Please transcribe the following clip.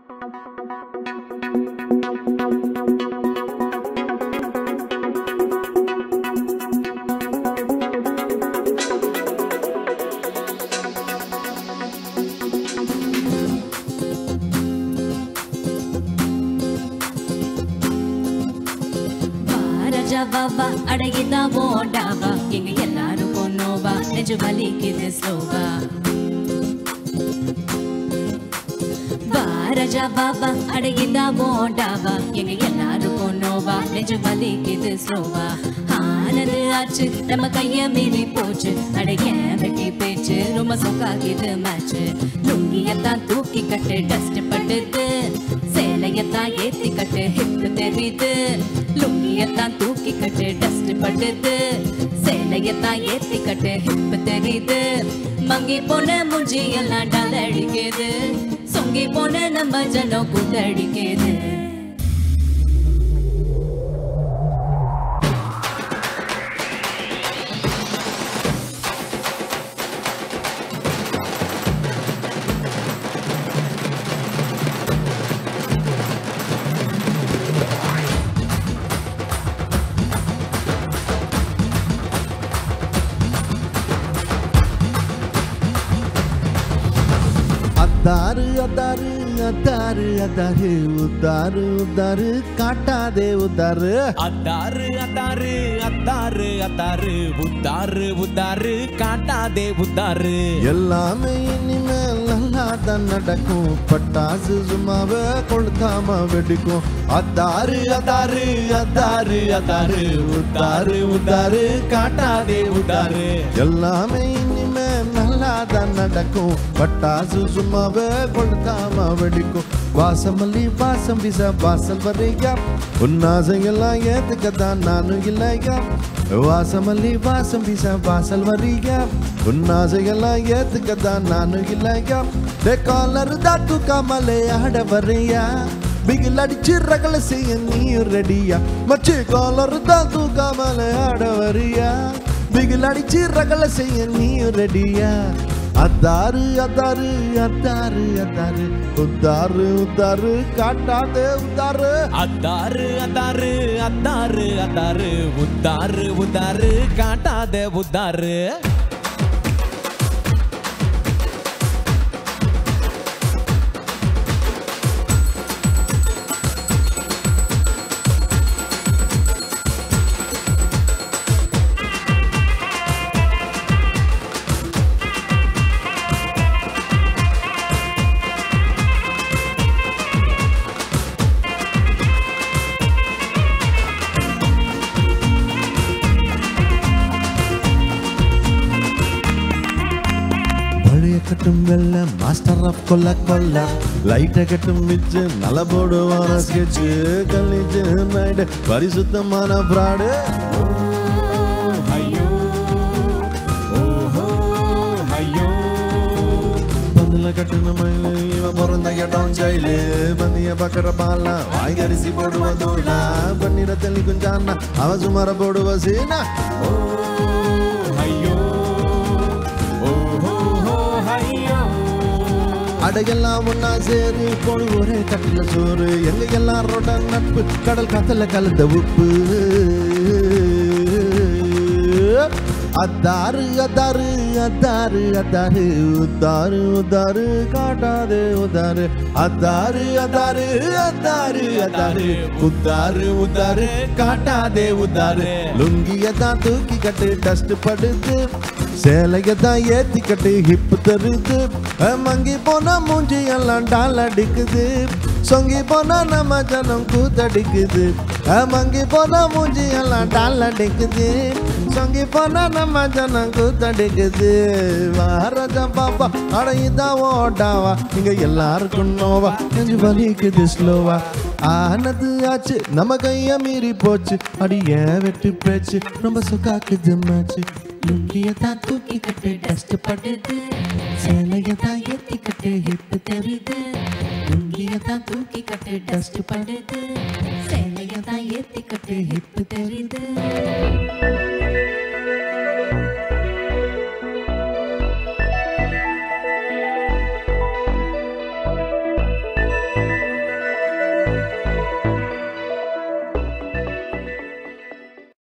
ராஜாவா அடகிதா ஓடாவா எங்க எல்லாரும் பொண்ணோவா நெஞ்சு வலிக்குது ஸ்லோவா வா ராஜா பாபா அடகிதா ஓடாவா எங்க எல்லாரும் பொண்ணோவா நெஞ்சு வலிக்குது ஸ்லோவா ஆனது ஆச்சு நம்ம கைய மீறி போச்சு அடைய வெட்டி பேச்சு ரொம்ப சொக்காகிது மேட்ச் லுங்கியத்தான் தூக்கி கட்டு டஸ்ட் படுது சேலையத்தான் ஏத்தி கட்டு ஹிப் தெரியுது லுங்கியத்தான் தூக்கி கட்டு டஸ்ட் படுது சேலையத்தான் ஏத்தி கட்டு ஹிப் தெரியுது மங்கி போன மூஞ்சி எல்லாம் டல் அடிக்குது சொங்கி போன நம்ம ஜனம் கூத்தடிக்குது அத்தாரு அத்தாரு அத்தாரு அத்தாரு உத்தாரு உத்தாரு காட்டாதே உத்தாரு அத்தாரு அத்தாரு அத்தாரு அத்தாரு உத்தாரு உத்தாரு காட்டாதே உத்தாரு எல்லாமே இனிமேல் நல்லா தான் நடக்கும் பட்டாசு சும்மாவே கொளுத்தாம வெடிக்கும் அத்தாரு அத்தாரு அத்தாரு அத்தாரு உத்தாரு உத்தாரு காட்டாதே உத்தாரு எல்லாமே இனிமேல் நல்லா தான் நடக்கும் பட்டாசு சும்மாவே கொளுத்தாம வெடிக்கும் வாசமல்லி வாசம் வீச வாசல் வரையா உன்னாசையெல்லாம் ஏத்துக்கத்தான் நானும் இல்லையா வாசமல்லி வாசம் வீச வாசல் வரியா உன்னாசையெல்லாம் ஏத்துக்கத்தான் நானும் இல்லையா டே காலர் தான் தூக்காமலே ஆட வரையா பிகில் அடிச்சு ரகல செய்ய நீயும் ரெடியா மச்சு காலர் தான் தூக்காமலே ஆட வரியா பிகில் அடிச்சு ரகல செய்ய நீயும் ரெடியா அத்தாரு அத்தாரு அத்தாரு அத்தாரு உத்தாரு உத்தாரு காட்டாதே உத்தாரு அத்தாரு அத்தாரு அத்தாரு அத்தாரு உத்தாரு உத்தாரு காட்டாதே உத்தாரு பழைய கட்டும் வெள்ள மாஸ்டர் ஆஃப் கொல்ல கொல்ல லைட்ட கட்டும் மிச்சு நல்ல போடுவான ஸ்கெட்சு கல்லிச்சு நைடு பரிசுத்தமான பிராடு ஐயோ ஓஹோ ஐயோ பந்துல கட்டுன மயிலு இவன் பிறந்த இடம் ஜெயிலு பந்திய பக்கற பால வாய்கரிசி போடுவ தூளா பன்னீர தள்ளி குஞ்சானா அவ சுமார போடுவ சீனா ஐயோ ஓஹோ ஐயோ அடையெல்லாம் ஒன்னா சேரு போடு ஒரே கட்டில சோறு எங்க எல்லாரோட நட்பு கடல் காத்துல கலந்த உப்பு அத்தாரு அத்தாரு அத்தாரு அத்தாரு உத்தாரு உத்தாரு காட்டாது உத்தாரு அத்தாரு அத்தாரு அத்தாரு அத்தாரு உத்தாரு உத்தாரு காட்டாதே உத்தாரு லுங்கியதான் தூக்கி கட்டு டஸ்ட் படுது சேலையதான் ஏத்தி கட்டு ஹிப் தருது அஹ் மங்கி போனா மூஞ்சி எல்லாம் டால் அடிக்குது சொங்கி போனா நம்ம ஜனம் கூத்தடிக்குது அஹ் மங்கி போனா மூஞ்சி எல்லாம் டால் அடிக்குது சொங்கி போனா நம்ம ஜனம் கூத்தடிக்குது மகாராஜா பாப்பா அடையுதான் ஓடாவா இங்க எல்லாருக்கும் நோவா நெஞ்சு வலிக்குது ஸ்லோவா ஆனது ஆச்சு நம்ம கைய மீறி போச்சு அடி ஏன் வெட்டு பேச்சு ரொம்ப சுகாக்குது மேட்ச்சு லுங்கியதான் தூக்கி கட்டு டஸ்ட் படுது சேலையதான் ஏத்தி கட்டு ஹிப் தெரியுது லுங்கியதான் தூக்கி கட்டு டஸ்ட் படுது சேலையதான் ஏத்தி கட்டு ஹிப் தெரியுது